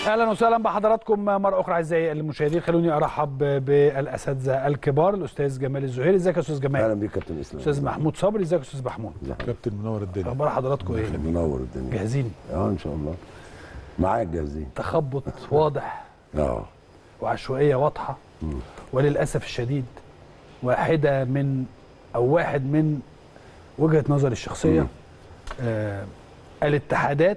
اهلا وسهلا بحضراتكم مره اخرى اعزائي المشاهدين خلوني ارحب بالاساتذه الكبار الاستاذ جمال الزهيري ازيك يا استاذ جمال اهلا بيك كابتن اسلام استاذ محمود صبري ازيك يا استاذ محمود كابتن منور الدنيا اخبار حضراتكم ايه منور الدنيا جاهزين اه ان شاء الله معاك جاهزين تخبط واضح اه وعشوائيه واضحه وللاسف الشديد واحده من او واحد من وجهه نظري الشخصيه آه الاتحادات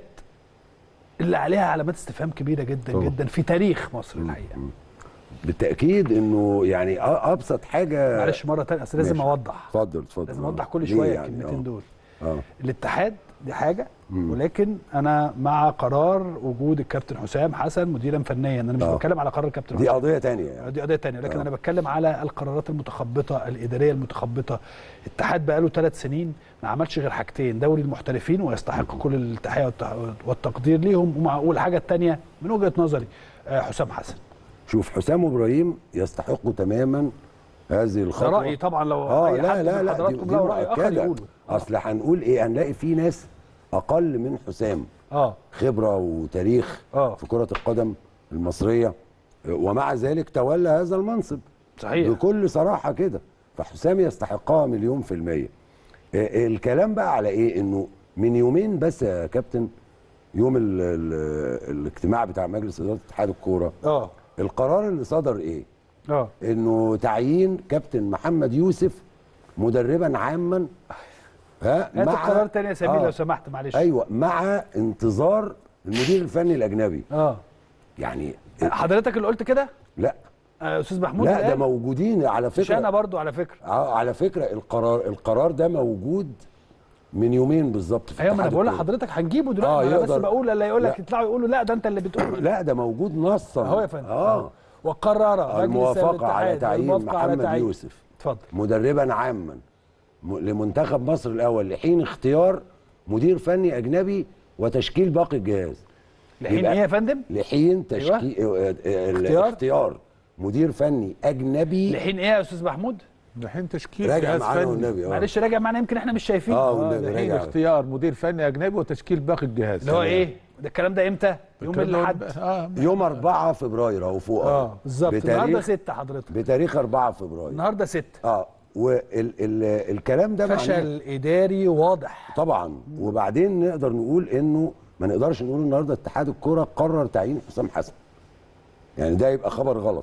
اللي عليها علامات استفهام كبيره جدا طبعا. جدا في تاريخ مصر الحقيقه بالتاكيد انه يعني أ- ابسط حاجه معلش مره ثانيه اصل لازم ماشي. اوضح اتفضل اتفضل لازم آه. اوضح كل ليه شويه يعني؟ الكلمتين آه. دول اه الاتحاد دي حاجه ولكن انا مع قرار وجود الكابتن حسام حسن مديرا فنيا انا مش آه. بتكلم على قرار الكابتن دي حسام قضيه تانية يعني دي قضيه تانية لكن آه. انا بتكلم على القرارات المتخبطه الاداريه المتخبطه الاتحاد بقاله ثلاث سنين ما عملش غير حاجتين دوري المحترفين ويستحق كل التحيه والت- والتقدير ليهم ومع- والحاجه الثانيه من وجهه نظري آه، حسام حسن شوف حسام وابراهيم يستحقوا تماما هذه ده الخطوه رايي طبعا لو اه اي لا حد لا من لا دي, حضراتكم دي له راي اخر مؤكده يقوله اصل هنقول ايه هنلاقي في ناس اقل من حسام اه خبره وتاريخ آه. في كره القدم المصريه ومع ذلك تولى هذا المنصب صحيح بكل صراحه كده فحسام يستحقها مليون في الميه آه، الكلام بقى على ايه انه من يومين بس يا كابتن يوم ال ال الاجتماع بتاع مجلس اداره اتحاد الكوره اه القرار اللي صدر ايه اه انه تعيين كابتن محمد يوسف مدربا عاما ها هات القرار تاني يا سمير آه. لو سمحت معلش ايوه مع انتظار المدير الفني الاجنبي اه يعني حضرتك اللي قلت كده لا آه، استاذ محمود لا ده قال؟ موجودين على مش انا فكره برضو على فكره آه، على فكره القرار القرار ده موجود من يومين بالظبط في ايوه ما انا اتحاد بقول الكورة. لحضرتك هنجيبه دلوقتي آه، آه انا بس يقدر. بقول اللي يقول لك لا. يطلعوا يقولوا لا ده انت اللي بتقول لا ده موجود نصا اهو يا فندم اه وقرر مجلس الموافقه على الاتحاد تعيين الموافقة على محمد تعيين- يوسف اتفضل مدربا عاما م- لمنتخب مصر الاول لحين اختيار مدير فني اجنبي وتشكيل باقي الجهاز لحين يبقى ايه يا فندم لحين تشكيل أيوة. اختيار؟ اختيار مدير فني اجنبي لحين ايه يا استاذ محمود لحين تشكيل راجع جهاز معانا فني والنبي اه معلش راجع معانا يمكن احنا مش شايفين اه آه، والنبي لحين راجع اختيار مدير فني اجنبي وتشكيل باقي الجهاز اللي هو ايه ده الكلام ده امتى يوم الكلام ده الاحد اه يوم 4 فبراير اهو فوق أهو. اه بالظبط النهارده بتاريخ 6 حضرتك بتاريخ 4 فبراير النهارده 6 اه والكلام ده معناه فشل اداري واضح طبعا وبعدين نقدر نقول انه ما نقدرش نقول النهارده اتحاد الكوره قرر تعيين حسام حسن يعني ده يبقى خبر غلط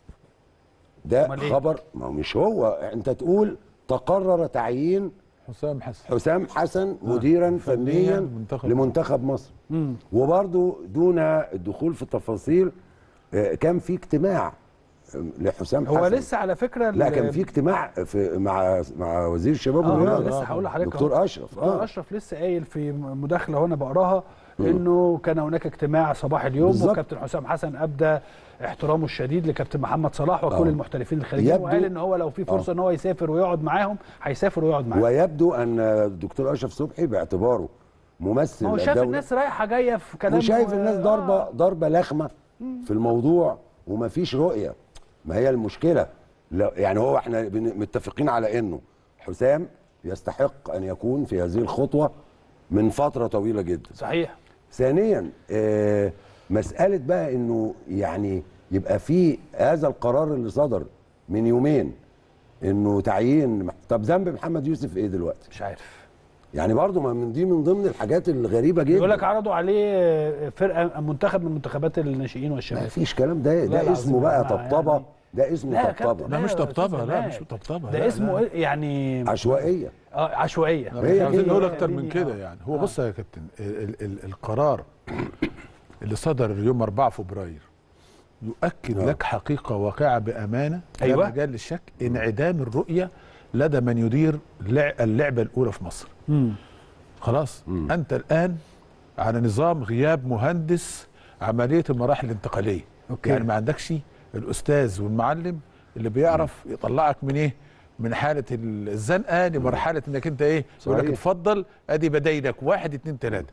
ده أمال إيه؟ خبر ما هو مش هو انت تقول تقرر تعيين حسام حسن حسام حسن مديرا فنياً فنيا منتخب لمنتخب مصر وبرضو دون الدخول في التفاصيل آه، كان في اجتماع آه، لحسام حسن هو لسه على فكره لا ال- كان في اجتماع في مع مع وزير الشباب اه والرياضه لسه هقول لحضرتك أهو. دكتور اشرف دكتور اه اشرف لسه قايل في مداخله وانا بقراها انه كان هناك اجتماع صباح اليوم بالظبط. وكابتن حسام حسن ابدى احترامه الشديد لكابتن محمد صلاح وكل آه. المحترفين الخارجيين يبدو- وقال ان هو لو في فرصه ان هو يسافر ويقعد معاهم هيسافر ويقعد معاهم ويبدو ان الدكتور اشرف صبحي باعتباره ممثل ما هو شاف الدولة الناس رايحه جايه في كلام وشايف الناس ضربه آه. ضربه لخمه في الموضوع ومفيش رؤيه ما هي المشكله لا يعني هو احنا بن- متفقين على انه حسام يستحق ان يكون في هذه الخطوه من فتره طويله جدا صحيح ثانيا آه مساله بقى انه يعني يبقى في هذا القرار اللي صدر من يومين انه تعيين طب ذنب محمد يوسف ايه دلوقتي مش عارف يعني برضو ما من دي من ضمن الحاجات الغريبه جدا يقول لك عرضوا عليه فرقه منتخب من منتخبات الناشئين ما والشباب فيش كلام ده لا ده العظيم اسمه يا بقى جماعة طبطبه يعني. ده اسمه لا يا طبطبه كابتن، لا مش يا أستاذ طبطبه لا جمال. مش طبطبه ده لا، اسمه لا. إيه؟ يعني عشوائيه اه عشوائيه لا، هي مش عايزين كده. نقول اكتر من خليني- كده آه. يعني هو بص يا كابتن ال ال القرار اللي صدر يوم 4 فبراير يؤكد آه. لك حقيقه واقعه بامانه أيوة. لا مجال للشك انعدام الرؤيه لدى من يدير لع- اللعبه الاولى في مصر خلاص مم. انت الان على نظام غياب مهندس عمليه المراحل الانتقاليه أوكي. يعني ما عندكش الاستاذ والمعلم اللي بيعرف يطلعك من ايه من حاله الزنقه لمرحله انك انت ايه يقول لك صحيح. اتفضل ادي بدايلك واحد اتنين تلاته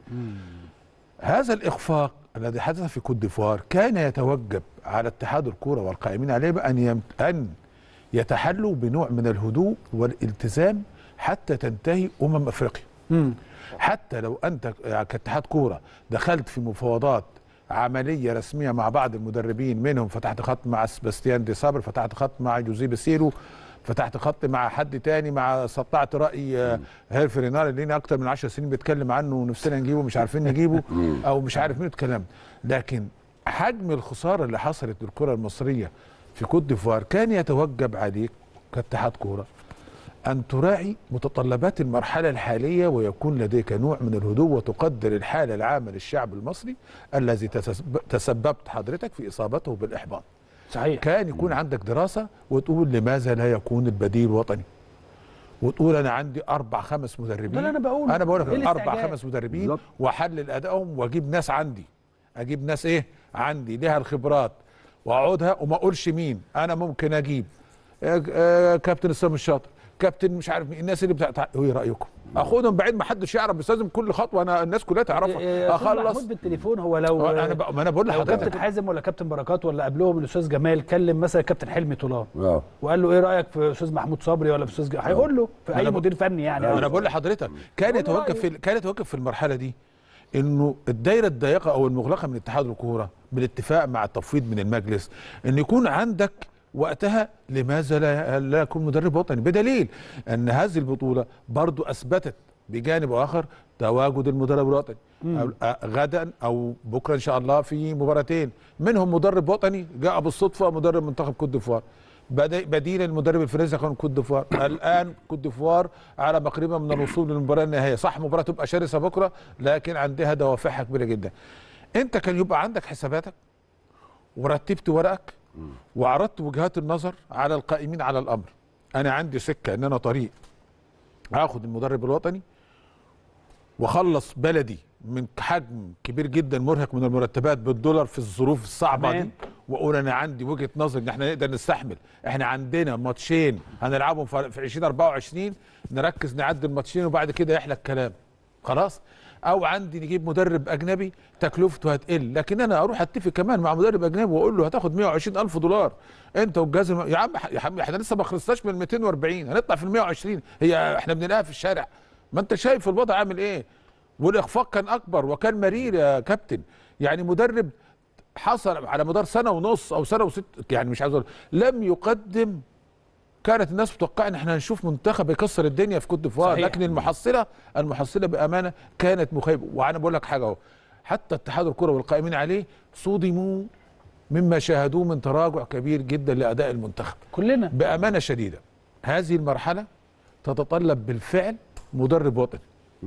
هذا الاخفاق الذي حدث في كوت ديفوار كان يتوجب على اتحاد الكوره والقائمين عليه بان يمت... ان يتحلوا بنوع من الهدوء والالتزام حتى تنتهي امم افريقيا مم. حتى لو انت كاتحاد كوره دخلت في مفاوضات عمليه رسميه مع بعض المدربين منهم فتحت خط مع سباستيان دي صابر فتحت خط مع جوزيه سيرو فتحت خط مع حد تاني مع سطعت راي آه، هيرفي رينار اللي لينا اكتر من 10 سنين بيتكلم عنه ونفسنا نجيبه مش عارفين نجيبه او مش عارف مين الكلام لكن حجم الخساره اللي حصلت للكره المصريه في كوت ديفوار كان يتوجب عليك كاتحاد كوره أن تراعي متطلبات المرحلة الحالية ويكون لديك نوع من الهدوء وتقدر الحالة العامة للشعب المصري الذي تسب- تسببت حضرتك في إصابته بالإحباط صحيح كان يكون عندك دراسة وتقول لماذا لا يكون البديل وطني وتقول أنا عندي أربع خمس مدربين ده اللي أنا بقوله. أنا بقول لك إيه أربع الاستعجال؟ خمس مدربين بالظبط. وأحلل أدائهم وأجيب ناس عندي أجيب ناس إيه عندي ليها الخبرات وأقعدها وما أقولش مين أنا ممكن أجيب آه، آه، كابتن اسلام الشاطر كابتن مش عارف مين الناس اللي بتاع ايه رايكم اخدهم بعيد ما حدش يعرف بس لازم كل خطوه انا الناس كلها تعرفها اخلص اخلص محمود بالتليفون هو لو انا بق- ما انا بقول لو لحضرتك كابتن حازم ولا كابتن بركات ولا قبلهم الاستاذ جمال كلم مثلا كابتن حلمي طولان اه وقال له ايه رايك في استاذ محمود صبري ولا في استاذ ج... هيقول له في اي أنا ب- مدير فني يعني انا بقول لحضرتك كان قول يتوقف رأيه. في كان يتوقف في المرحله دي انه الدايره الضيقه او المغلقه من اتحاد الكوره بالاتفاق مع التفويض من المجلس ان يكون عندك وقتها لماذا لا, لا يكون مدرب وطني بدليل ان هذه البطوله برضو اثبتت بجانب اخر تواجد المدرب الوطني أو- آه، غدا او بكره ان شاء الله في مباراتين منهم مدرب وطني جاء بالصدفه مدرب منتخب كوت ديفوار بدي- بديل المدرب الفرنسي كان كوت ديفوار الان كوت ديفوار على مقربه من الوصول للمباراه النهائيه صح مباراه تبقى شرسه بكره لكن عندها دوافعها كبيره جدا انت كان يبقى عندك حساباتك ورتبت ورقك وعرضت وجهات النظر على القائمين على الامر انا عندي سكه ان انا طريق اخد المدرب الوطني واخلص بلدي من حجم كبير جدا مرهق من المرتبات بالدولار في الظروف الصعبه تمام. دي واقول انا عندي وجهه نظر ان احنا نقدر نستحمل احنا عندنا ماتشين هنلعبهم في في 2024 نركز نعدي الماتشين وبعد كده يحلى الكلام خلاص او عندي نجيب مدرب اجنبي تكلفته هتقل لكن انا اروح اتفق كمان مع مدرب اجنبي واقول له هتاخد 120 الف دولار انت والجهاز الم... يا عم يا عم احنا لسه ما خلصناش من 240 هنطلع في ال 120 هي احنا بنلاقيها في الشارع ما انت شايف الوضع عامل ايه والاخفاق كان اكبر وكان مرير يا كابتن يعني مدرب حصل على مدار سنه ونص او سنه وست يعني مش عايز اقول لم يقدم كانت الناس متوقعه ان احنا هنشوف منتخب يكسر الدنيا في كوت ديفوار صحيح. لكن المحصله المحصله بامانه كانت مخيبه وانا بقول لك حاجه اهو حتى اتحاد الكره والقائمين عليه صدموا مما شاهدوه من تراجع كبير جدا لاداء المنتخب كلنا بامانه شديده هذه المرحله تتطلب بالفعل مدرب وطني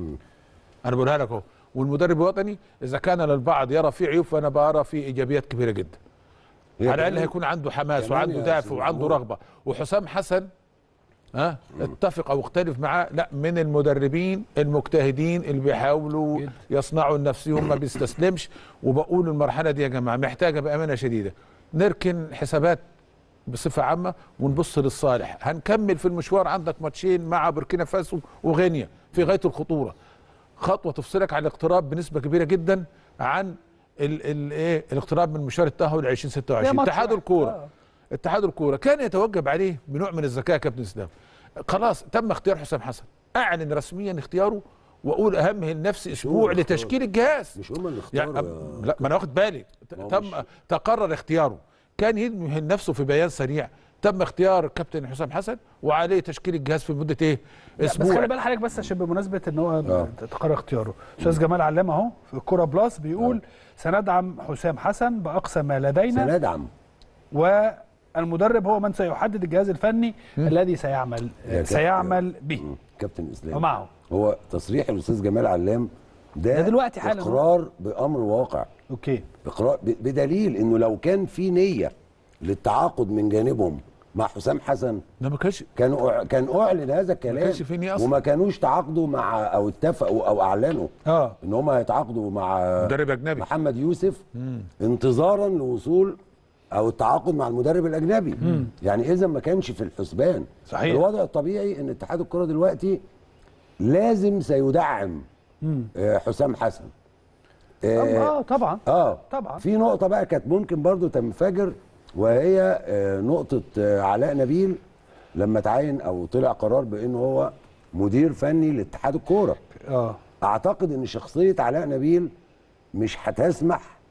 انا بقولها لك اهو والمدرب الوطني اذا كان للبعض يرى فيه عيوب فانا بارى فيه ايجابيات كبيره جدا هي على الاقل كمان- هيكون عنده حماس كمان وعنده يا دافع أستاذ وعنده محمود. رغبه وحسام حسن ها اتفق او اختلف معاه لا من المدربين المجتهدين اللي بيحاولوا جدا. يصنعوا لنفسهم ما بيستسلمش وبقول المرحله دي يا جماعه محتاجه بامانه شديده نركن حسابات بصفه عامه ونبص للصالح هنكمل في المشوار عندك ماتشين مع بوركينا فاسو وغينيا في غايه الخطوره خطوه تفصلك عن الاقتراب بنسبه كبيره جدا عن ال ال ايه الاقتراب من مشوار التاهل يا 2026 ماتش اتحاد واحد. الكوره آه. اتحاد الكوره كان يتوجب عليه بنوع من الذكاء يا كابتن اسلام خلاص تم اختيار حسام حسن اعلن رسميا اختياره واقول اهمه لنفسي اسبوع اللي اختاروا. لتشكيل الجهاز مش هم اللي يعني اختاروا يا- لا ما انا واخد بالي ت- ما هو تم مش- تقرر اختياره كان يمهن نفسه في بيان سريع تم اختيار الكابتن حسام حسن وعليه تشكيل الجهاز في مده ايه لا، بس اسبوع خلي بال حضرتك بس عشان بمناسبه ان هو تقرر اختياره استاذ جمال علام اهو في الكوره بلس بيقول سندعم حسام حسن باقصى ما لدينا سندعم والمدرب هو من سيحدد الجهاز الفني الذي سيعمل يا سيعمل به مم. كابتن اسلام ومعه هو تصريح الاستاذ جمال علام ده, ده دلوقتي حالا. اقرار بامر واقع اوكي اقرار ب- بدليل انه لو كان في نيه للتعاقد من جانبهم مع حسام حسن ده ما كانش كان أع- كان اعلن هذا الكلام كانش في نية أصلاً. وما كانوش تعاقدوا مع او اتفقوا او اعلنوا اه ان هم هيتعاقدوا مع مدرب اجنبي محمد يوسف انتظارا لوصول او التعاقد مع المدرب الاجنبي يعني اذا ما كانش في الحسبان صحيح. الوضع الطبيعي ان اتحاد الكره دلوقتي لازم سيدعم آه، حسام حسن آه، اه طبعا اه طبعا. في نقطه بقى كانت ممكن برضو تنفجر وهي آه، نقطه آه، علاء نبيل لما تعين او طلع قرار بانه هو مدير فني لاتحاد الكوره اه اعتقد ان شخصيه علاء نبيل مش هتسمح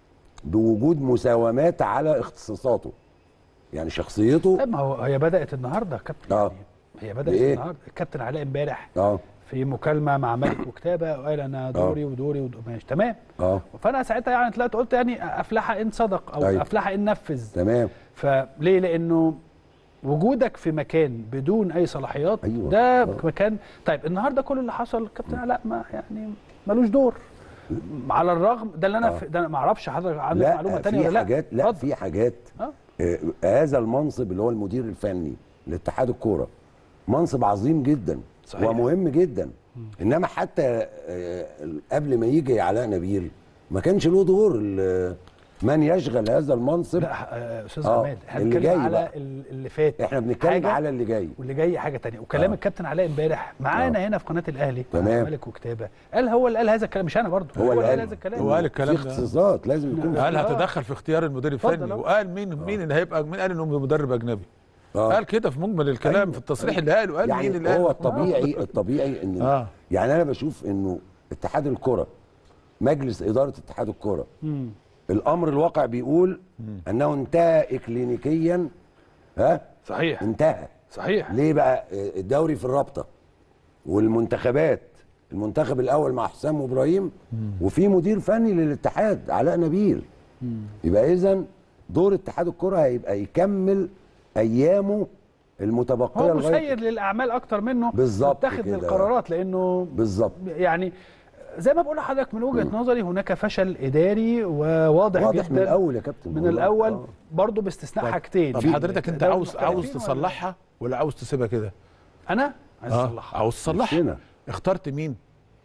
بوجود مساومات على اختصاصاته يعني شخصيته طيب ما هو هي بدات النهارده يا كابتن آه. يعني هي بدات بإيه؟ النهارده الكابتن علاء امبارح اه في مكالمه مع ملك وكتابه وقال انا دوري ودوري ودوري ماشي تمام اه فانا ساعتها يعني طلعت قلت يعني افلح ان صدق او أيوة. افلح ان نفذ تمام فليه لانه وجودك في مكان بدون اي صلاحيات أيوة. ده آه. مكان طيب النهارده كل اللي حصل الكابتن علاء ما يعني ملوش دور على الرغم ده اللي انا آه. في ده أنا ما اعرفش حضرتك عندك معلومه لا ثانيه في ولا لا حاجات لا اتفضل. في حاجات آه. آه، هذا المنصب اللي هو المدير الفني لاتحاد الكوره منصب عظيم جدا صحيح. ومهم جدا انما حتى آه، قبل ما يجي علاء نبيل ما كانش له دور ال- من يشغل هذا المنصب لا آه، استاذ آه، عماد احنا اللي بنتكلم جاي على بقى. ال- اللي فات احنا بنتكلم حاجة على اللي جاي واللي جاي حاجه تانية وكلام آه. الكابتن علاء امبارح معانا هنا في قناه الاهلي مع تمام. ملك وكتابه قال هو اللي قال هذا الكلام مش انا برضه هو اللي قال هذا الكلام هو قال في الكلام ده اختصاصات لازم يكون قال آه. هتدخل في اختيار المدير اتفضل الفني أهو. وقال مين مين اللي هيبقى مين قال انه مدرب اجنبي آه. قال كده في مجمل الكلام أيوة. في التصريح اللي قاله قال مين اللي يعني هو قال الطبيعي الطبيعي ان آه. يعني انا بشوف انه اتحاد الكره مجلس اداره اتحاد الكره مم. الامر الواقع بيقول انه انتهى اكلينيكيا ها صحيح انتهى صحيح ليه بقى الدوري في الرابطه والمنتخبات المنتخب الاول مع حسام وابراهيم وفي مدير فني للاتحاد علاء نبيل يبقى اذا دور اتحاد الكره هيبقى يكمل ايامه المتبقيه هو لغايه مسير للاعمال اكتر منه بالظبط متخذ كده. للقرارات لانه بالظبط يعني زي ما بقول لحضرتك من وجهه نظري هناك فشل اداري وواضح واضح جدا من الاول يا كابتن من والله. الاول آه. برضه باستثناء حاجتين طب في حضرتك انت دوري عاوز عاوز المحترفين ولا- تصلحها ولا عاوز تسيبها كده؟ انا عايز اه اصلحها عاوز تصلحها نفسنا. اخترت مين؟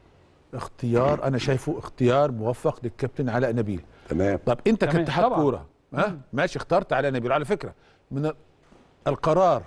اختيار انا شايفه اختيار موفق للكابتن علاء نبيل تمام طب انت تمام، كاتحاد طبعا. كوره ها ماشي اخترت علاء نبيل على فكره من ال- القرار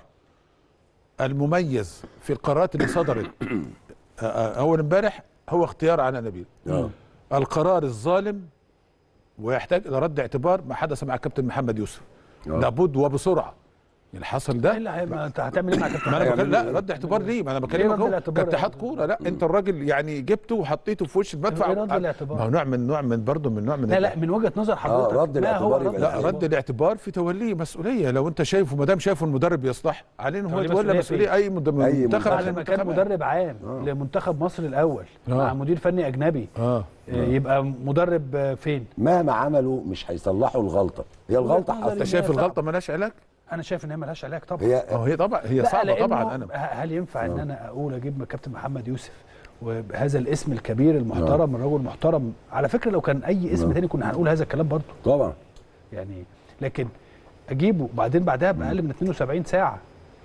المميز في القرارات اللي صدرت آه، آه، اول امبارح هو اختيار علاء نبيل آه. القرار الظالم ويحتاج الى رد اعتبار ما حدث مع كابتن محمد يوسف آه. لابد وبسرعه اللي حصل ده ايه اللي هي- ما انت هتعمل ايه مع كابتن ما انا علاء؟ بكلم لا رد اعتبار ليه ما انا بكلمك رد اهو الاعتبار كاتحاد يا كوره لا انت الراجل يعني جبته وحطيته في وش المدفع إيه رد الاعتبار؟ ما هو نوع من نوع من برضه من نوع من لا لا من وجهه نظر حضرتك رد ما هو الاعتبار رد يبقى لا الاعتبار؟ رد الاعتبار في توليه مسؤوليه لو انت شايفه ما دام شايفه المدرب يصلح عليه ان هو توليه يتولى مسؤولية مسؤوليه اي مد- أي منتخب بعد على ما كان المنتخب مدرب عام لمنتخب مصر الاول آه. مع مدير فني اجنبي اه آه، يبقى مدرب آه، فين مهما عملوا مش هيصلحوا الغلطه هي الغلطه نظري حصلت انت شايف صعب. الغلطه مالهاش علاج؟ انا شايف ان هي ملهاش علاج طبعا هي اه هي طبعا هي لا، صعبه لأنه طبعا انا ه- هل ينفع ان انا اقول اجيب كابتن محمد يوسف وبهذا الاسم الكبير المحترم الرجل محترم على فكره لو كان اي اسم نعم. تاني كنا هنقول هذا الكلام برضه طبعا يعني لكن اجيبه بعدين بعدها باقل من 72 ساعه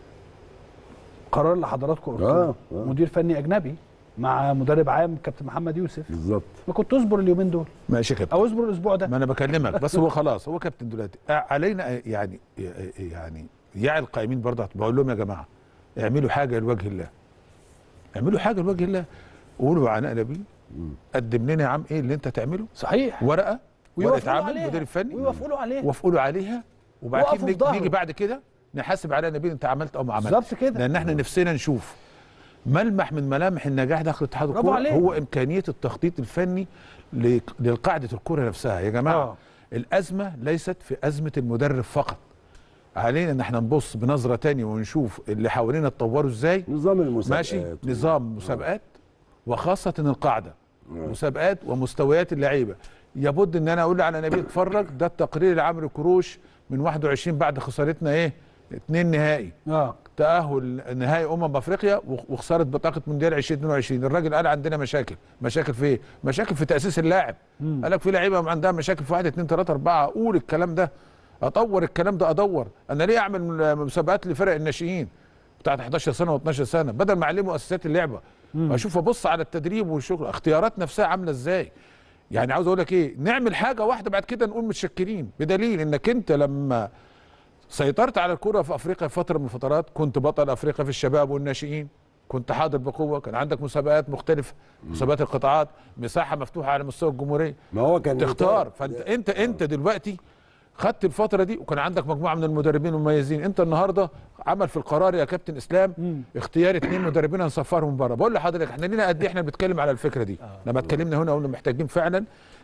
قرار اللي حضراتكم قلتوه آه، آه. مدير فني اجنبي مع مدرب عام كابتن محمد يوسف بالظبط ما كنت اصبر اليومين دول ماشي يا كابتن او اصبر الاسبوع ده ما انا بكلمك بس هو خلاص هو كابتن دلوقتي علينا يعني يعني يعي القائمين برضه بقول لهم يا جماعه اعملوا حاجه لوجه الله اعملوا حاجه لوجه الله قولوا عناء نبيل قدم لنا يا عم ايه اللي انت تعمله صحيح ورقه ويوافقوا ورقه له عمل عليها. مدير فني ويوافقوا له عليها وافقوا له عليها وبعد وقفوا كده في نيجي, ظهره. نيجي بعد كده نحاسب على نبيل انت عملت او ما عملتش بالظبط كده. لان احنا نفسنا نشوف ملمح من ملامح النجاح داخل اتحاد برافو الكوره عليك. هو امكانيه التخطيط الفني ل- لقاعده الكوره نفسها يا جماعه آه. الازمه ليست في ازمه المدرب فقط علينا ان احنا نبص بنظره تانية ونشوف اللي حوالينا اتطوروا ازاي نظام المسابقات ماشي نظام مسابقات وخاصه القاعده مسابقات ومستويات اللعيبه يبد ان انا اقول على نبيل اتفرج ده التقرير لعمرو كروش من 21 بعد خسارتنا ايه اتنين نهائي اه تاهل نهائي امم افريقيا وخساره بطاقه مونديال 2022 الراجل قال عندنا مشاكل مشاكل في ايه مشاكل في تاسيس اللاعب قال لك في لعيبه عندها مشاكل في 1 2 3 4 اقول الكلام ده اطور الكلام ده ادور انا ليه اعمل مسابقات لفرق الناشئين بتاعت 11 سنه و12 سنه بدل ما اعلمه اساسيات اللعبه اشوف ابص على التدريب والشغل اختيارات نفسها عامله ازاي يعني عاوز اقول لك ايه نعمل حاجه واحده بعد كده نقول متشكرين بدليل انك انت لما سيطرت على الكرة في افريقيا في فتره من الفترات كنت بطل افريقيا في الشباب والناشئين كنت حاضر بقوه كان عندك مسابقات مختلفه مسابقات القطاعات مساحه مفتوحه على مستوى الجمهوريه ما هو كان تختار فانت انت انت دلوقتي خدت الفتره دي وكان عندك مجموعه من المدربين المميزين انت النهارده عمل في القرار يا كابتن اسلام اختيار اثنين مدربين هنصفرهم بره بقول لحضرتك احنا لينا قد ايه احنا بنتكلم على الفكره دي لما اتكلمنا هنا قلنا محتاجين فعلا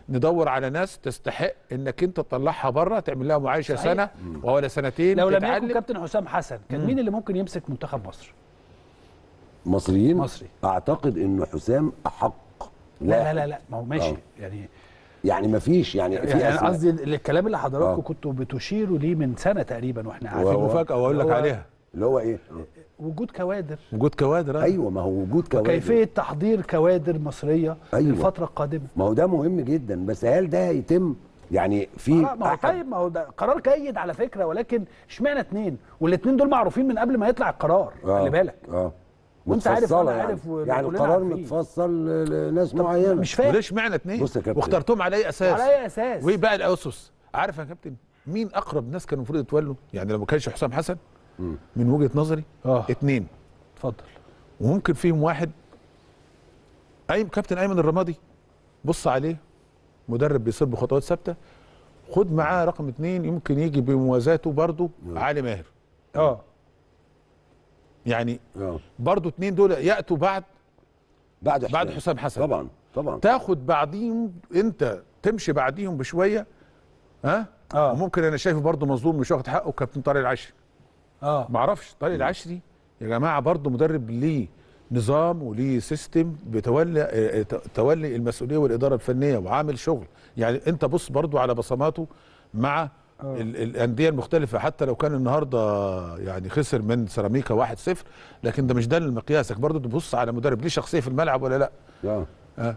ندور على ناس تستحق انك انت تطلعها بره تعمل لها معايشه صحيح. سنه ولا سنتين لو لم يكن تتعلم. كابتن حسام حسن كان مين اللي ممكن يمسك منتخب مصر مصريين مصري. اعتقد انه حسام احق لا لا واحد. لا لا ما هو ماشي آه. يعني يعني ما فيش يعني في يعني أسماء. قصدي الكلام اللي حضراتكم آه. كنتوا بتشيروا ليه من سنه تقريبا واحنا في عارفين مفاجاه واقول لك هو عليها اللي هو ايه وجود كوادر وجود كوادر آه. ايوه ما هو وجود كوادر وكيفيه تحضير كوادر مصريه أيوة. للفتره القادمه ما هو ده مهم جدا بس هل ده هيتم يعني في آه، ما هو أحد- طيب ما هو ده قرار جيد على فكره ولكن اشمعنى اتنين والاثنين دول معروفين من قبل ما يطلع القرار آه، خلي بالك اه وأنت عارف متفصلة وأنا يعني. عارف و- يعني وكلنا القرار عارفين. متفصل لناس معينه مش فاهم وليش معنى اتنين بص يا كابتن. واخترتهم على اي اساس على اي اساس وايه بقى الاسس عارف يا كابتن مين اقرب ناس كانوا المفروض يتولوا يعني لو ما كانش حسام حسن من وجهه نظري اه اتنين اتفضل وممكن فيهم واحد اي كابتن ايمن الرمادي بص عليه مدرب بيصير بخطوات ثابته خد معاه رقم اتنين يمكن يجي بموازاته برضه علي ماهر اه يعني اه برضه اتنين دول ياتوا بعد بعد بعد حسام حسن طبعا طبعا تاخد بعديهم انت تمشي بعديهم بشويه ها آه. وممكن انا شايفه برضه مظلوم مش واخد حقه كابتن طارق العشري اه ما اعرفش طارق العشري يا جماعه برضه مدرب ليه نظام وليه سيستم بتولي اه، اه، تولي المسؤوليه والاداره الفنيه وعامل شغل يعني انت بص برضه على بصماته مع ال- الانديه المختلفه حتى لو كان النهارده يعني خسر من سيراميكا 1-0 لكن ده مش ده مقياسك برضه تبص على مدرب ليه شخصيه في الملعب ولا لا اه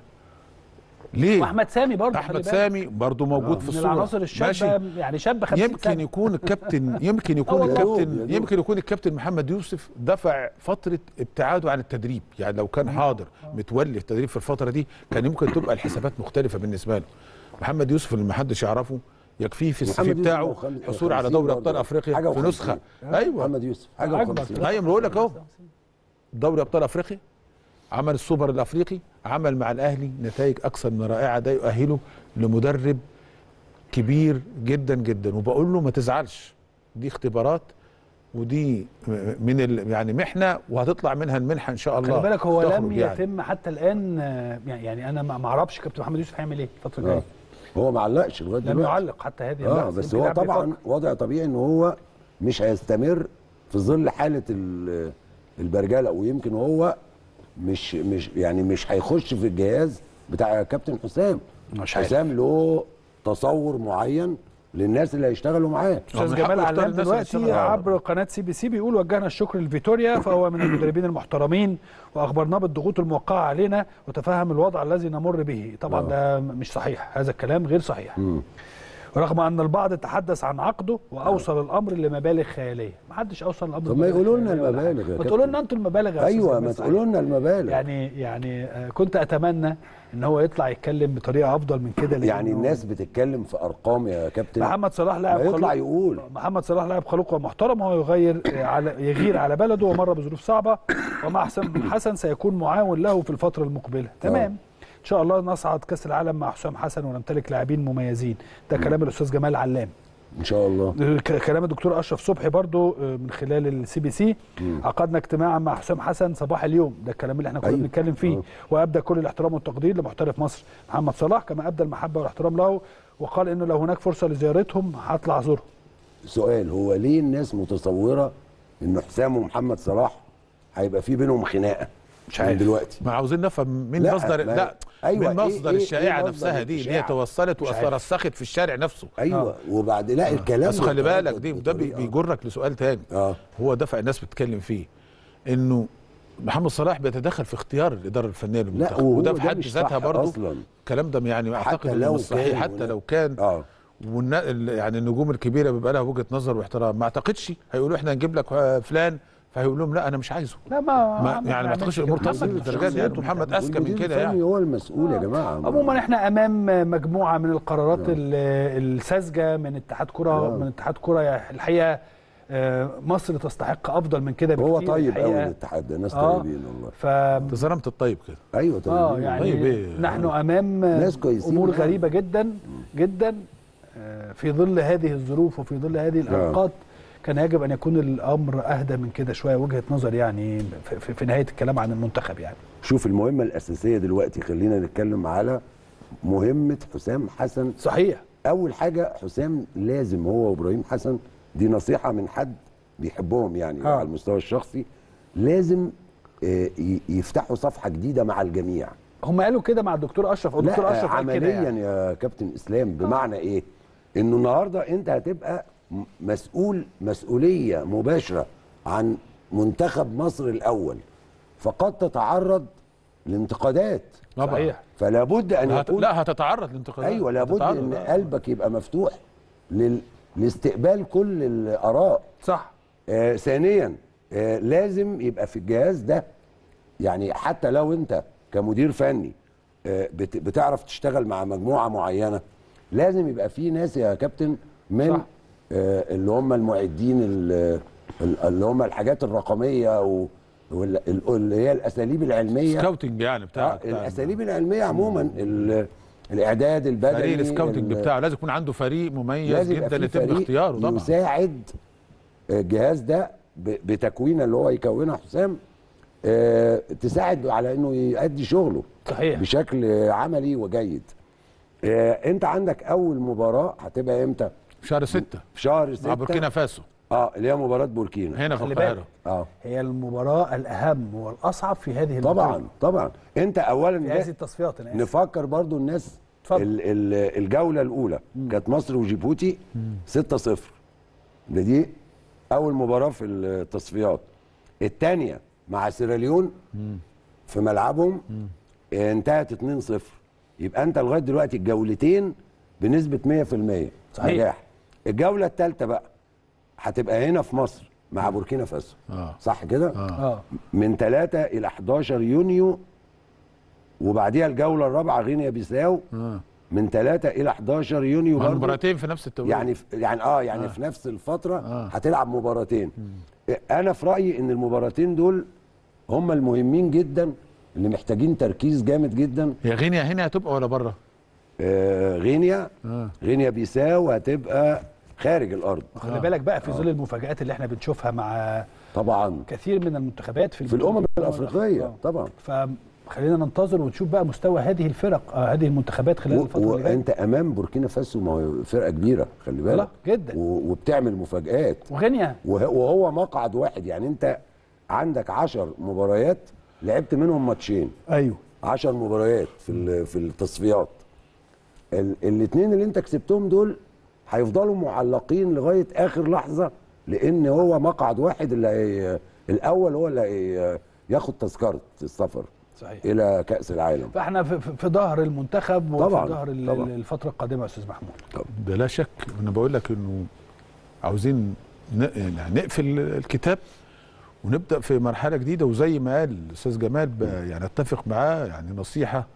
ليه واحمد سامي برضه احمد سامي برضه موجود في من الصوره العناصر الشابه يعني شاب 50 يمكن سنه يكون الكابتن يمكن يكون والله. يا دوب، يا الكابتن دوب. يمكن يكون الكابتن محمد يوسف دفع فتره ابتعاده عن التدريب يعني لو كان حاضر متولي في التدريب في الفتره دي كان يمكن تبقى الحسابات مختلفه بالنسبه له محمد يوسف اللي ما حدش يعرفه يكفيه في السي في محمد يوسف بتاعه هو خمس- حصول على 50 دوري ابطال برضه. افريقيا حاجة في وخمسين. نسخه ايوه محمد يوسف حاجه أكبر. و50 ايوه بقول لك اهو دوري ابطال افريقيا عمل السوبر الافريقي عمل مع الاهلي نتائج اكثر من رائعه ده يؤهله لمدرب كبير جدا جدا وبقول له ما تزعلش دي اختبارات ودي من ال يعني محنه وهتطلع منها المنحه ان شاء الله خلي بالك هو تخرج لم يعني. يتم حتى الان آه، يعني انا ما ما اعرفش كابتن محمد يوسف هيعمل ايه الفتره آه. الجايه هو ما علقش لغايه لم دلوقتي يعلق حتى هذه اه اللحظة. بس يمكن هو لاعب طبعا بيفكر. وضع طبيعي ان هو مش هيستمر في ظل حاله ال- البرجله ويمكن هو مش مش يعني مش هيخش في الجهاز بتاع كابتن حسام مش عارف. حسام له تصور معين للناس اللي هيشتغلوا معاه هو استاذ من حقه جمال يختار علام الناس اللي دلوقتي يشتغل. عبر قناه سي بي سي بيقول وجهنا الشكر لفيتوريا فهو من المدربين المحترمين واخبرناه بالضغوط الموقعه علينا وتفهم الوضع الذي نمر به طبعا آه. ده مش صحيح هذا الكلام غير صحيح مم. ورغم ان البعض تحدث عن عقده واوصل الامر لمبالغ خياليه ما حدش اوصل الامر طب ما لمبالغ يقولوا لنا خيالية ولا المبالغ حاجة. يا ما تقولوا كابتن. لنا انتوا المبالغ يا أستاذ ايوه جمال ما صحيح. تقولوا لنا المبالغ يعني يعني آه، كنت اتمنى ان هو يطلع يتكلم بطريقه افضل من كده يعني لأنه الناس بتتكلم في ارقام يا كابتن محمد صلاح لاعب ما يطلع خلوق- يقول محمد صلاح لاعب خلوق ومحترم وهو يغير آه، على يغير على بلده ومر بظروف صعبه ومع حسام حسن سيكون معاون له في الفتره المقبله تمام ان شاء الله نصعد كاس العالم مع حسام حسن ونمتلك لاعبين مميزين ده كلام الاستاذ جمال علام ان شاء الله ك- كلام الدكتور اشرف صبحي برضو آه، من خلال السي بي سي عقدنا اجتماعا مع حسام حسن صباح اليوم ده الكلام اللي احنا كنا أيوة. بنتكلم فيه آه. وابدى كل الاحترام والتقدير لمحترف مصر محمد صلاح كما ابدى المحبه والاحترام له وقال انه لو هناك فرصه لزيارتهم هطلع ازورهم سؤال هو ليه الناس متصوره ان حسام ومحمد صلاح هيبقى في بينهم خناقه مش من عارف. دلوقتي ما عاوزين نفهم مين لا، مصدر ما- لا أيوة، من إيه- مصدر إيه- إيه الشائعه مصدر نفسها دي اللي هي الإشاعة؟ توصلت مش عارف. وترسخت في الشارع نفسه ايوه وبعد لا الكلام بس خلي ده بالك دي ده بي- بطريقة- بيجرك لسؤال تاني اه هو دفع الناس بتتكلم فيه انه محمد صلاح بيتدخل في اختيار الاداره الفنيه للمنتخب وهو وده في ده حد مش ذاتها صح برضه أصلاً. الكلام ده يعني اعتقد حتى انه لو مش صحيح كان حتى هناك- لو كان اه والنا... ال- يعني النجوم الكبيره بيبقى لها وجهه نظر واحترام ما اعتقدش هيقولوا احنا نجيب لك آه، فلان فهيقول لهم لا انا مش عايزه لا ما, ما يعني ما اعتقدش الامور محمد تصل للدرجه دي يعني شخصيته محمد بتعمل. اذكى من والمدير كده الفني يعني هو المسؤول يا جماعه عموما احنا امام مجموعه من القرارات ال- الساذجه من اتحاد كره آه. من اتحاد كره الحقيقه آه، مصر تستحق افضل من كده هو بكتير طيب قوي الحقيقة. الاتحاد ده ناس آه. طيبين والله ف انت ظلمت الطيب كده ايوه اه طيبين يعني طيب إيه؟ نحن امام ناس كويسين امور يعني. غريبه جدا جدا آه، في ظل هذه الظروف وفي ظل هذه الاوقات كان يجب ان يكون الامر اهدى من كده شويه وجهه نظر يعني في, في, في نهايه الكلام عن المنتخب يعني شوف المهمه الاساسيه دلوقتي خلينا نتكلم على مهمه حسام حسن صحيح اول حاجه حسام لازم هو وابراهيم حسن دي نصيحه من حد بيحبهم يعني آه. على المستوى الشخصي لازم آه، ي- يفتحوا صفحه جديده مع الجميع هم قالوا كده مع الدكتور اشرف او الدكتور لا اشرف قال كده عمليا يعني. يا كابتن اسلام بمعنى ايه انه النهارده انت هتبقى م- مسؤول مسؤوليه مباشره عن منتخب مصر الاول فقد تتعرض لانتقادات طبعا صحيح فلا بد ان هت... يكون لا هتتعرض لانتقادات ايوه لابد هتتعرض، ان آه. قلبك يبقى مفتوح لل... لاستقبال كل الاراء صح آه ثانيا آه لازم يبقى في الجهاز ده يعني حتى لو انت كمدير فني آه بت... بتعرف تشتغل مع مجموعه معينه لازم يبقى في ناس يا كابتن من صح. آه اللي هم المعدين ال- ال- اللي هم الحاجات الرقميه و... وال- ال- اللي هي الاساليب العلميه سكاوتنج يعني آه بتاع بتاع- الاساليب العلميه عموما ال... الاعداد البدني فريق السكاوتنج ال- بتاعه لازم يكون عنده فريق مميز لازم يبقى جدا في يتم فريق اختياره طبعا يساعد الجهاز ده ب- بتكوينه اللي هو يكونها حسام آه، تساعد على انه يؤدي شغله صحيح بشكل عملي وجيد آه، انت عندك اول مباراه هتبقى امتى في شهر ستة في شهر مع 6 بوركينا فاسو اه اللي هي مباراه بوركينا هنا في خلي القاهره بالك. اه هي المباراه الاهم والاصعب في هذه طبعا البطولة. طبعا انت اولا في ده- هذه التصفيات انا آسف. نفكر برضو الناس اتفضل. ال- ال- الجوله الاولى كانت مصر وجيبوتي 6-0 ده دي اول مباراه في التصفيات الثانيه مع سيراليون في ملعبهم انتهت 2-0 يبقى انت لغايه دلوقتي الجولتين بنسبه 100% صحيح. نجاح الجوله الثالثه بقى هتبقى هنا في مصر مع بوركينا فاسو آه. صح كده اه من 3 الى 11 يونيو وبعديها الجوله الرابعه غينيا بيساو آه. من 3 الى 11 يونيو مع برضه مباراتين في نفس التوقيت يعني في يعني اه يعني آه. في نفس الفتره آه. هتلعب مباراتين انا في رايي ان المباراتين دول هم المهمين جدا اللي محتاجين تركيز جامد جدا هي غينيا هنا هتبقى ولا بره؟ آه غينيا آه. غينيا بيساو هتبقى خارج الارض خلي بالك بقى في ظل المفاجآت اللي احنا بنشوفها مع طبعا كثير من المنتخبات في, في الامم البطولة الافريقيه آه. طبعا فخلينا ننتظر ونشوف بقى مستوى هذه الفرق آه هذه المنتخبات خلال و- الفتره اللي جايه وانت امام بوركينا فاسو ما هو فرقه كبيره خلي بالك لا، جدا. و- وبتعمل مفاجآت وغينيا وه- وهو مقعد واحد يعني انت عندك عشر مباريات لعبت منهم ماتشين ايوه عشر مباريات في ال- في التصفيات الاثنين اللي انت كسبتهم دول هيفضلوا معلقين لغايه اخر لحظه لان هو مقعد واحد اللي هي الاول هو اللي هي ياخد تذكره السفر صحيح الى كاس العالم فاحنا في, في في ظهر المنتخب وفي طبعاً، ظهر ال- طبعاً. الفتره القادمه يا استاذ محمود ده لا شك انا بقول لك انه عاوزين ن- يعني نقفل الكتاب ونبدا في مرحله جديده وزي ما قال الاستاذ جمال ب- يعني اتفق معاه يعني نصيحه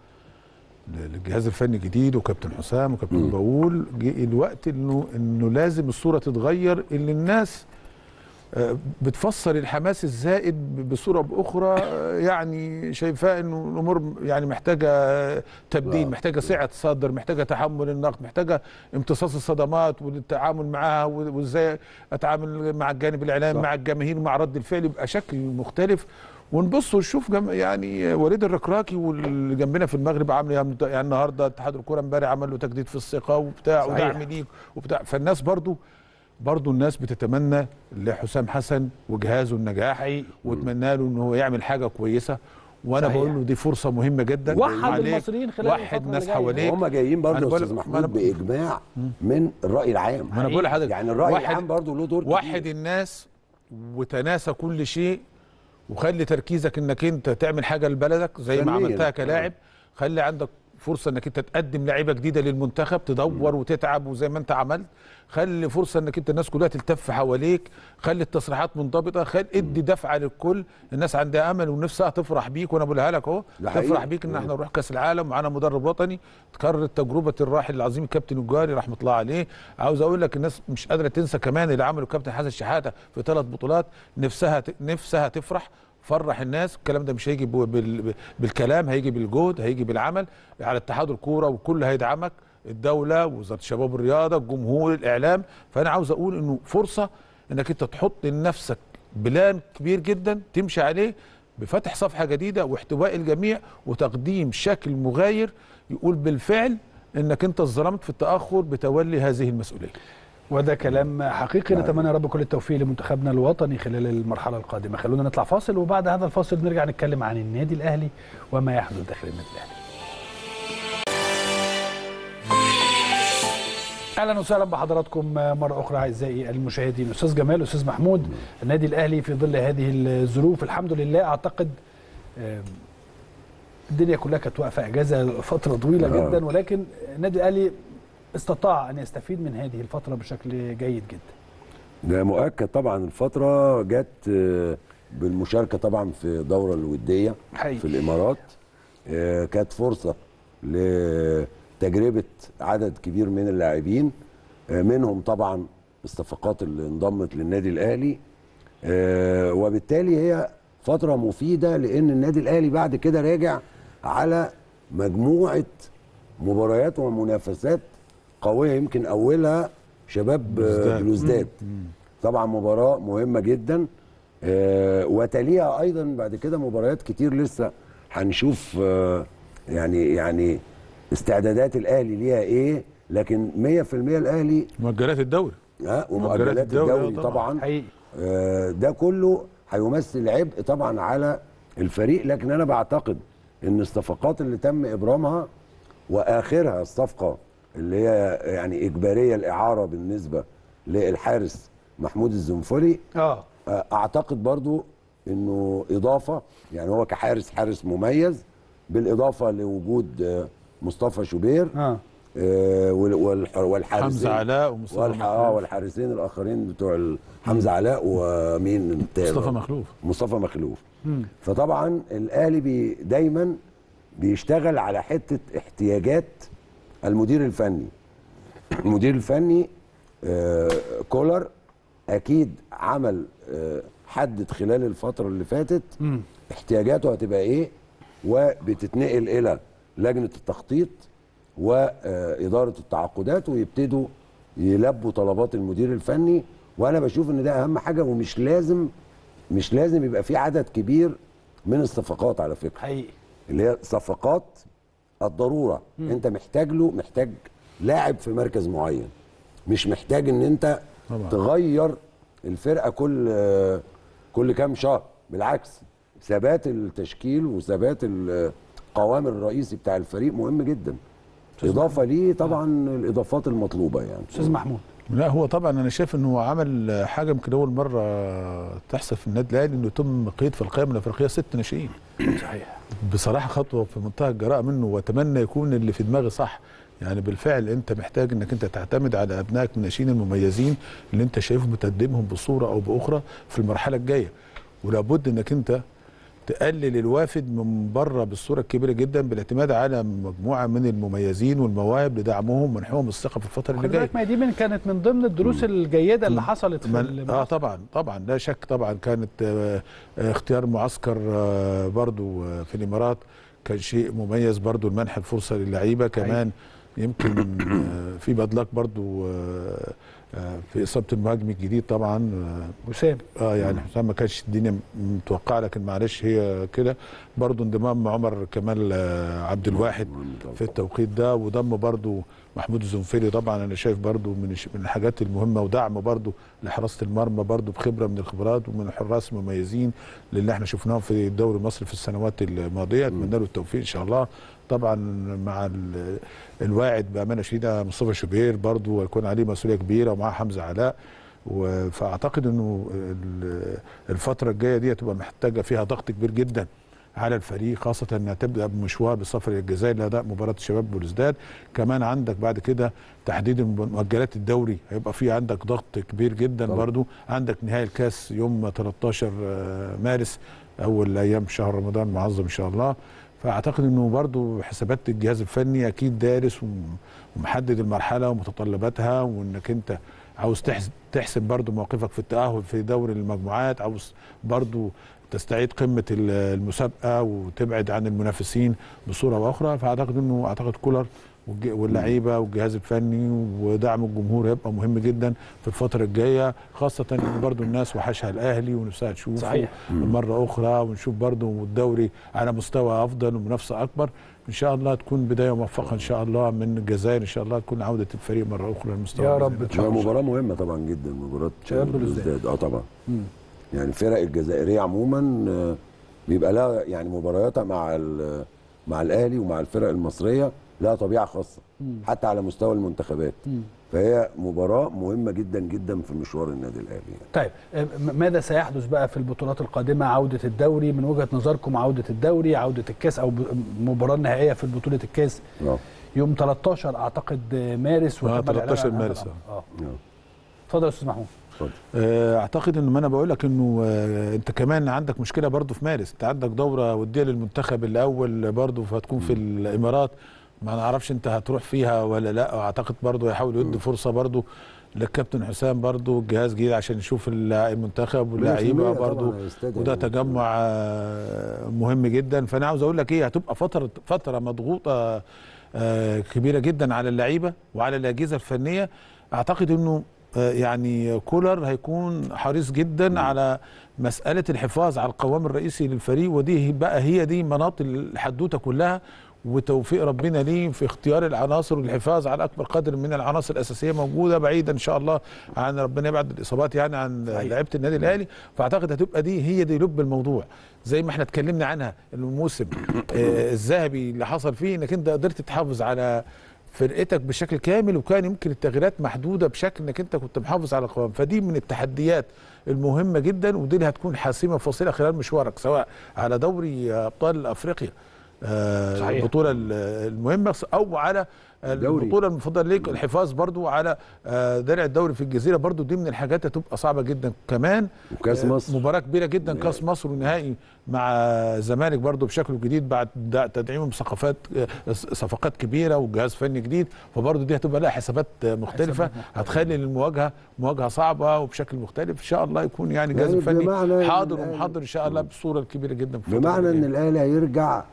ل- للجهاز الفني الجديد وكابتن حسام وكابتن بقول جه الوقت انه انه لازم الصوره تتغير اللي الناس آه، بتفسر الحماس الزائد ب- بصوره باخرى آه، يعني شايفاه انه الامور يعني محتاجه آه، تبديل لا. محتاجه سعه صدر محتاجه تحمل النقد محتاجه امتصاص الصدمات والتعامل معها و- وازاي اتعامل مع الجانب الاعلامي صح. مع الجماهير مع رد الفعل يبقى شكل مختلف ونبص ونشوف جم... يعني وليد الركراكي واللي جنبنا في المغرب عامل إيه؟ يعني النهارده اتحاد الكوره امبارح عمل له تجديد في الثقه وبتاع صحيح. ودعم ليك وبتاع فالناس برضو برضو الناس بتتمنى لحسام حسن وجهازه النجاح حقيقي. واتمنى له ان هو يعمل حاجه كويسه وانا صحيح. بقول له دي فرصه مهمه جدا وحد عليك. المصريين خلال وحد الفترة ناس اللي جاية. حواليك وهم جايين أنا برضه يا بقول- استاذ ما أنا محمود بقول- باجماع من الراي العام ما انا بقول لحضرتك يعني الراي واحد- العام برضه له دور وحد كبير. الناس وتناسى كل شيء وخلي تركيزك انك انت تعمل حاجه لبلدك زي ما فنياً. عملتها كلاعب خلي عندك فرصه انك انت تقدم لعيبه جديده للمنتخب تدور وتتعب وزي ما انت عملت خلي فرصه انك انت الناس كلها تلتف حواليك خلي التصريحات منضبطه خلي ادي دفعه للكل الناس عندها امل ونفسها تفرح بيك وانا بقولها لك اهو ده حقيقي. تفرح بيك ان احنا نروح كاس العالم معانا مدرب وطني تكرر تجربه الراحل العظيم الكابتن الجوهري رحمه الله عليه عاوز اقول لك الناس مش قادره تنسى كمان اللي عمله الكابتن حسن شحاته في ثلاث بطولات نفسها ت- نفسها تفرح فرح الناس الكلام ده مش هيجي بو- بال- بالكلام هيجي بالجهد هيجي بالعمل على اتحاد الكوره والكل هيدعمك الدوله وزاره الشباب والرياضه الجمهور الاعلام فانا عاوز اقول انه فرصه انك انت تحط لنفسك بلان كبير جدا تمشي عليه بفتح صفحه جديده واحتواء الجميع وتقديم شكل مغاير يقول بالفعل انك انت ظلمت في التاخر بتولي هذه المسؤوليه وده كلام حقيقي نتمنى يا رب كل التوفيق لمنتخبنا الوطني خلال المرحله القادمه خلونا نطلع فاصل وبعد هذا الفاصل نرجع نتكلم عن النادي الاهلي وما يحدث داخل النادي الاهلي اهلا وسهلا بحضراتكم مره اخرى اعزائي المشاهدين استاذ جمال استاذ محمود النادي الاهلي في ظل هذه الظروف الحمد لله اعتقد آم، الدنيا كلها كانت واقفه اجازه فتره طويله آه. جدا ولكن النادي الاهلي استطاع ان يستفيد من هذه الفتره بشكل جيد جدا ده مؤكد طبعا الفترة جت آه، بالمشاركة طبعا في الدورة الودية حقيقي. في الإمارات آه، كانت فرصة لتجربة عدد كبير من اللاعبين آه، منهم طبعا الصفقات اللي انضمت للنادي الأهلي آه، وبالتالي هي فترة مفيدة لأن النادي الأهلي بعد كده راجع على مجموعة مباريات ومنافسات قوية يمكن أولها شباب آه، بلوزداد. بلوزداد طبعا مباراة مهمة جدا آه، وتليها أيضا بعد كده مباريات كتير لسه هنشوف آه، يعني يعني استعدادات الأهلي ليها إيه لكن 100% الأهلي مؤجلات الدوري ها مؤجلات ومؤجلات الدوري، الدوري آه، طبعاً. طبعا حقيقي آه، ده كله هيمثل عبء طبعا على الفريق لكن انا بعتقد ان الصفقات اللي تم ابرامها واخرها الصفقه اللي هي يعني اجباريه الاعاره بالنسبه للحارس محمود الزنفري اه آه، اعتقد برضو انه اضافه يعني هو كحارس حارس مميز بالاضافه لوجود آه، مصطفى شوبير اه آه، وال- والح- والحارسين حمزه علاء ومصطفى والح... اه مخلوف والحارسين الاخرين بتوع ال- حمزه علاء ومين التاني؟ مصطفى مخلوف مصطفى مخلوف مم. فطبعا الاهلي بي دايما بيشتغل على حته احتياجات المدير الفني المدير الفني آه كولر اكيد عمل آه حدد خلال الفتره اللي فاتت مم. احتياجاته هتبقى ايه وبتتنقل الى لجنه التخطيط واداره التعاقدات ويبتدوا يلبوا طلبات المدير الفني وانا بشوف ان ده اهم حاجه ومش لازم مش لازم يبقى في عدد كبير من الصفقات على فكره حقيقي اللي هي صفقات الضروره م. انت محتاج له محتاج لاعب في مركز معين مش محتاج ان انت طبعا. تغير الفرقه كل كل كام شهر بالعكس ثبات التشكيل وثبات القوام الرئيسي بتاع الفريق مهم جدا اضافه ليه طبعا الاضافات المطلوبه يعني استاذ محمود لا هو طبعا انا شايف انه هو عمل حاجه يمكن اول مره تحصل في النادي الاهلي انه يتم قيد في القائمه الافريقيه ست ناشئين صحيح بصراحه خطوه في منتهى الجراءه منه واتمنى يكون اللي في دماغي صح يعني بالفعل انت محتاج انك انت تعتمد على ابنائك من الناشئين المميزين اللي انت شايفهم بتقدمهم بصوره او باخرى في المرحله الجايه ولابد انك انت تقلل الوافد من بره بالصوره الكبيره جدا بالاعتماد على مجموعه من المميزين والمواهب لدعمهم ومنحهم الثقه في الفتره اللي خلي جايه بالك ما دي من كانت من ضمن الدروس الجيده اللي حصلت في من ال- اه طبعا طبعا لا شك طبعا كانت آه آه، اختيار معسكر آه برضو آه في الامارات كان شيء مميز برضو المنح الفرصه للعيبه كمان يمكن آه في بدلك برضو آه آه في اصابه المهاجم الجديد طبعا آه وسام اه يعني حسام ما كانش الدنيا متوقعه لكن معلش هي كده برضو انضمام عمر كمال آه عبد الواحد في التوقيت ده وضم برضو محمود الزنفيري طبعا انا شايف برضو من الش- من الحاجات المهمه ودعم برضو لحراسه المرمى برضو بخبره من الخبرات ومن الحراس المميزين اللي احنا شفناهم في الدوري المصري في السنوات الماضيه اتمنى له التوفيق ان شاء الله طبعا مع ال- الواعد بامانه شديده مصطفى شوبير برضو هيكون عليه مسؤوليه كبيره ومعاه حمزه علاء و- فاعتقد انه ال- الفتره الجايه دي هتبقى محتاجه فيها ضغط كبير جدا على الفريق خاصة انها تبدا بمشوار بالسفر الى الجزائر لاداء مباراة الشباب بلوزداد، كمان عندك بعد كده تحديد مؤجلات الدوري هيبقى في عندك ضغط كبير جدا طبعا. برضو، عندك نهائي الكاس يوم 13 مارس اول ايام شهر رمضان معظم ان شاء الله، فاعتقد انه برضو حسابات الجهاز الفني اكيد دارس وم- ومحدد المرحله ومتطلباتها وانك انت عاوز تحس- تحسب برضو موقفك في التاهل في دوري المجموعات عاوز برضو تستعيد قمه ال- المسابقه وتبعد عن المنافسين بصوره واخرى فاعتقد انه اعتقد كولر والج- واللعيبه والجهاز الفني ودعم الجمهور هيبقى مهم جدا في الفتره الجايه خاصه ان برضو الناس وحشها الاهلي ونفسها تشوفه صحيح. مره اخرى ونشوف برضو الدوري على مستوى افضل ومنافسه اكبر ان شاء الله تكون بدايه موفقه ان شاء الله من الجزائر ان شاء الله تكون عوده الفريق مره اخرى للمستوى يا بإذن رب الله. ان شاء هي الله مباراه مهمه طبعا جدا مباراه شباب بلوزداد. بلوزداد اه طبعا يعني الفرق الجزائريه عموما آه، بيبقى لها يعني مبارياتها مع ال- مع الاهلي ومع الفرق المصريه لها طبيعه خاصه حتى على مستوى المنتخبات فهي مباراه مهمه جدا جدا في مشوار النادي الاهلي يعني. طيب م- ماذا سيحدث بقى في البطولات القادمه عوده الدوري من وجهه نظركم عوده الدوري عوده الكاس او ب- المباراه النهائيه في بطوله الكاس اه يوم 13 اعتقد مارس آه، وتم الإعلان 13 عنها مارس، طبعاً. اه آه. اتفضل يا استاذ محمود اتفضل آه، اعتقد ان ما انا بقول لك انه آه، انت كمان عندك مشكله برضو في مارس انت عندك دوره وديه للمنتخب الاول برضو فهتكون في الامارات ما نعرفش انت هتروح فيها ولا لا اعتقد برضو يحاولوا يدوا فرصه برضو للكابتن حسام برضو الجهاز جديد عشان يشوف اللاع- المنتخب واللعيبه 100% برضو طبعاً هيستدعي وده المنتخب. تجمع آه، مهم جدا فانا عاوز اقول لك ايه هتبقى فتره فتره مضغوطه آه، كبيره جدا على اللعيبه وعلى الاجهزه الفنيه اعتقد انه آه، يعني كولر هيكون حريص جدا على مساله الحفاظ على القوام الرئيسي للفريق ودي بقى هي دي مناط الحدوته كلها وتوفيق ربنا ليه في اختيار العناصر والحفاظ على اكبر قدر من العناصر الاساسيه موجوده بعيدا ان شاء الله عن ربنا يبعد الاصابات يعني عن صحيح. لعيبه النادي الاهلي فاعتقد هتبقى دي هي دي لب الموضوع زي ما احنا اتكلمنا عنها الموسم آه، الذهبي اللي حصل فيه انك انت قدرت تحافظ على فرقتك بشكل كامل وكان يمكن التغييرات محدوده بشكل انك انت كنت محافظ على القوام فدي من التحديات المهمه جدا ودي اللي هتكون حاسمه فاصله خلال مشوارك سواء على دوري ابطال افريقيا آه، صحيح. البطوله ال- المهمه او على الدوري. البطوله المفضله ليك الحفاظ برضو على آه، درع الدوري في الجزيره برضو دي من الحاجات هتبقى صعبه جدا كمان وكاس آه، مصر. مباراه كبيره جدا كاس مصر ونهائي مع الزمالك برضو بشكل جديد بعد دا- تدعيمهم بثقافات آه، صفقات كبيره وجهاز فني جديد فبرضو دي هتبقى لها حسابات آه، مختلفه حسابات مختلفة. هتخلي المواجهه مواجهه صعبه وبشكل مختلف ان شاء الله يكون يعني الجهاز يعني الفني بمعنى حاضر الأهلي- ومحضر ان شاء الله بالصوره الكبيره جدا في الفترة بمعنى اللي ان جاية. الاهلي هيرجع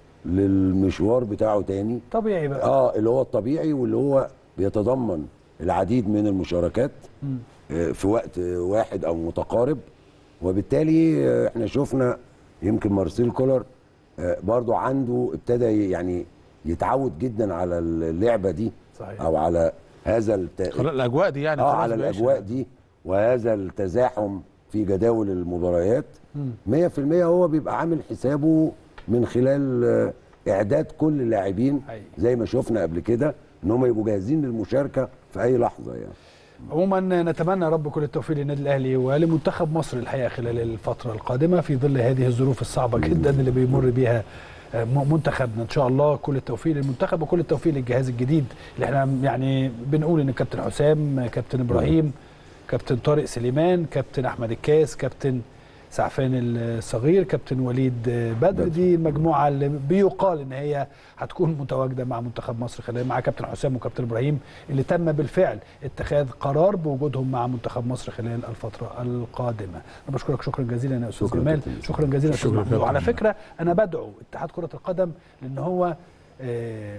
للمشوار بتاعه تاني طبيعي بقى اه اللي هو الطبيعي واللي هو بيتضمن العديد من المشاركات آه، في وقت آه، واحد او متقارب وبالتالي آه، احنا شفنا يمكن مارسيل كولر آه، برضو عنده ابتدى ي- يعني يتعود جدا على اللعبه دي صحيح. او على هذا الت... خلاص الاجواء دي يعني اه خلاص على بقاش- الاجواء دي وهذا التزاحم في جداول المباريات 100% هو بيبقى عامل حسابه من خلال آه، اعداد كل اللاعبين حقيقي. زي ما شفنا قبل كده ان هم يبقوا جاهزين للمشاركه في اي لحظه يعني عموما نتمنى يا رب كل التوفيق للنادي الاهلي ولمنتخب مصر الحقيقه خلال الفتره القادمه في ظل هذه الظروف الصعبه جدا اللي بيمر بيها آه، م- منتخبنا ان شاء الله كل التوفيق للمنتخب وكل التوفيق للجهاز الجديد اللي احنا يعني بنقول ان كابتن حسام كابتن ابراهيم كابتن طارق سليمان كابتن احمد الكاس كابتن سعفان الصغير كابتن وليد بدر دي المجموعه اللي بيقال ان هي هتكون متواجده مع منتخب مصر خلال مع كابتن حسام وكابتن ابراهيم اللي تم بالفعل اتخاذ قرار بوجودهم مع منتخب مصر خلال الفتره القادمه انا بشكرك شكرا جزيلا يا استاذ شكرا جمال كابتن. شكرا جزيلا يا استاذ شكرا محمود كابتن. وعلى فكره انا بدعو اتحاد كره القدم لان هو آه،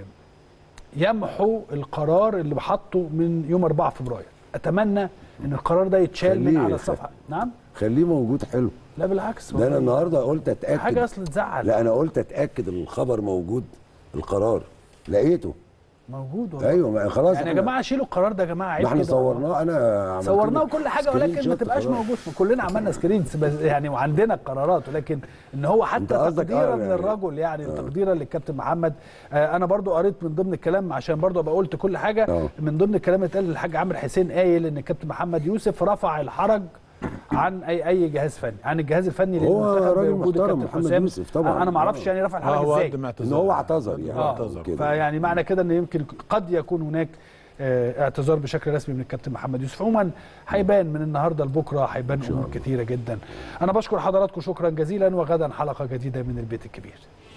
يمحو القرار اللي حطه من يوم 4 فبراير اتمنى ان القرار ده يتشال من خليه على يخ- الصفحه نعم خليه موجود حلو لا بالعكس ده انا والله. النهارده قلت اتاكد حاجه اصلا تزعل لا انا قلت اتاكد الخبر موجود القرار لقيته موجود والله ايوه ما خلاص يعني يا إحنا- جماعه شيلوا القرار ده يا جماعه عيب ما احنا كده صورناه انا عملت صورناه له وكل حاجه سكرين ولكن ما شوت تبقاش خلاص. موجود كلنا عملنا سكرينز بس يعني وعندنا القرارات ولكن ان هو أنت حتى قصدك تقديرا آه يعني- للرجل يعني وتقديرا للكابتن محمد آه انا برضو قريت من ضمن الكلام عشان برضو ابقى قلت كل حاجه آه. من ضمن الكلام اللي اتقال الحاج عامر حسين قايل ان الكابتن محمد يوسف رفع الحرج عن اي اي جهاز فني عن الجهاز الفني هو للمنتخب راجل بوجود محترم الكابتن محمد حسام. يوسف طبعاً. انا ما اعرفش آه. يعني رفع اه الحرج هو ازاي قدم اعتذار ان هو اعتذر يعني آه. اعتذر كده فيعني معنى كده ان يمكن قد يكون هناك آه، اعتذار بشكل رسمي من الكابتن محمد يوسف عموما هيبان من النهارده لبكره هيبان امور كتيره جدا انا بشكر حضراتكم شكرا جزيلا وغدا حلقه جديده من البيت الكبير